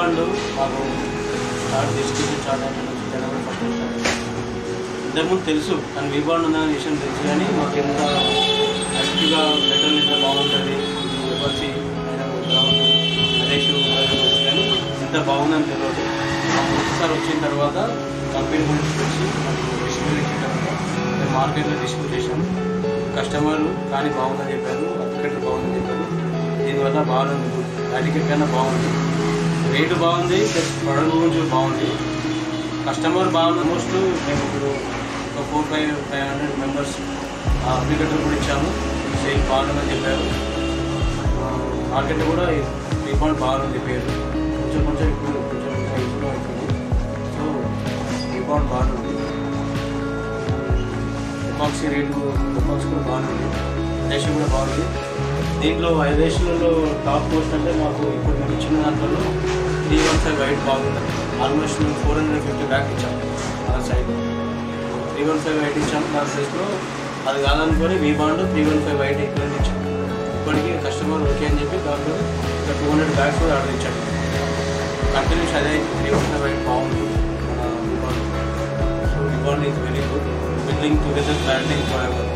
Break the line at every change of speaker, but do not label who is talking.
విబాండ్ మాకు start distribution start అయిన నుంచి జనవరి ఫస్ట్ స్టార్ట్ అయింది. ఇంతకుముందు తెలుసు కానీ విబాండ్ ఉందనే విషయం తెలుసు కానీ మాకు ఎంత యాక్టివ్గా మెటల్ ఇంత బాగుంటుంది ఇది ఎవరిసి అయినా గ్రౌండ్ నరేష్ వచ్చి కానీ ఇంత బాగుందని తెలియదు మాకు ఒకసారి వచ్చిన తర్వాత కంపెనీ గురించి వచ్చి మాకు డిస్ట్రిబ్యూట్ ఇచ్చిన తర్వాత మేము మార్కెట్లో డిస్ట్రిబ్యూట్ చేసాం కస్టమర్లు కానీ బాగుందని చెప్పారు అప్లికేటర్ బాగుందని చెప్పారు దీనివల్ల బాగుంది అడికెట్ కన్నా బాగుంది రేటు బాగుంది ప్లస్ ప్రొడక్ట్ గురించి కూడా బాగుంది కస్టమర్ బాగుంది ఆల్మోస్ట్ మేము ఇప్పుడు ఒక four five five hundred members applicator కూడా ఇచ్చాము సేల్ బాగుందని చెప్పారు మార్కెట్ కూడా రీఫండ్ బాగుంది చెప్పారు కొంచెం కొంచెం ఇప్పుడు కొంచెం ఇంప్రూవ్ అవుతుంది సో రీఫండ్ బాగుంది ఎపాక్సీ రేటు ఎపాక్సీ కూడా బాగుంది రేషన్ కూడా బాగుంది దీంట్లో ఐదు రేషన్లలో టాప్ పోస్ట్ అంటే మాకు ఇప్పుడు మేము ఇచ్చిన దాంట్లో త్రీ వన్ ఫైవ్ వైట్ బాగుంది ఆల్మోస్ట్ మేము ఫోర్ హండ్రెడ్ ఫిఫ్టీ బ్యాక్ ఇచ్చాం మన side three one five white ఇచ్చాం నా ప్లేస్లో అది కాదనుకొని V bond three one five white ఇక్కడ ఇచ్చాం ఇప్పటికీ కస్టమర్ ఓకే అని చెప్పి దాంట్లో ఇంకా టూ హండ్రెడ్ బ్యాగ్స్ కూడా ఆర్డర్ ఇచ్చాడు కంటిన్యూస్ అదే త్రీ వన్ ఫైవ్ వైట్ బాగుంది మన V bond so V bond is very good building together planting for ever